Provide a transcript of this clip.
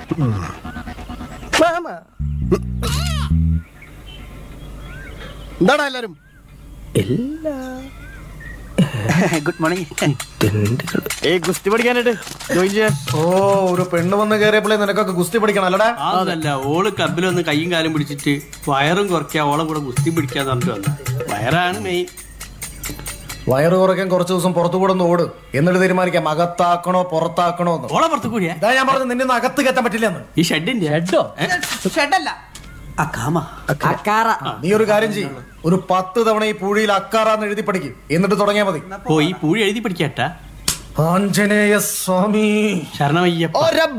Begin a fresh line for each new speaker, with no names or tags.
എന്താടാ എല്ലാരും
good morning
ഏ ഗുസ്തി പഠിക്കാനായിട്ട് ജോയിൻ ചെയ്യാൻ
ഓ ഒരു പെണ്ണ് വന്ന് കയറിയപ്പോഴേ നിനക്കൊക്കെ ഗുസ്തി പഠിക്കണം അല്ലടാ
അതല്ല ഓള് ക്ലബിലൊന്ന് കൈയും കാലും പിടിച്ചിട്ട് വയറും കുറയ്ക്കുക ഓളെ കൂടെ ഗുസ്തി പിടിക്കാന്ന് പറഞ്ഞിട്ട് വന്ന വയറാണ് മെയിൻ
വയറ് കുറയ്ക്കാൻ കുറച്ച് ദിവസം പുറത്തു കൂടെ ഒന്ന് ഓട് എന്നിട്ട് തീരുമാനിക്കാം അകത്താക്കണോ പുറത്താക്കണോ എന്ന്
ഓളെ പുറത്ത് കൂടിയാ
ഇതാ ഞാൻ പറഞ്ഞു നിന്നെ ഒന്ന് അകത്ത് കയറ്റാൻ പറ്റില്ലെന്ന്
ഈ ഷെഡിന്റെ ഷെഡോ
ഷെഡല്ല അക്കാമ അക്കാറ
നീ ഒരു കാര്യം ചെയ്യും ഒരു പത്ത് തവണ ഈ പൂഴിയിൽ അക്കാറാന്ന് എഴുതി പഠിക്കും എന്നിട്ട് തുടങ്ങിയാൽ മതി
ഓ ഈ പൂഴി എഴുതി പിടിക്കട്ടാ
ആഞ്ജനേയ സ്വാമി
ശരണമയ്യപ്പ
ഒര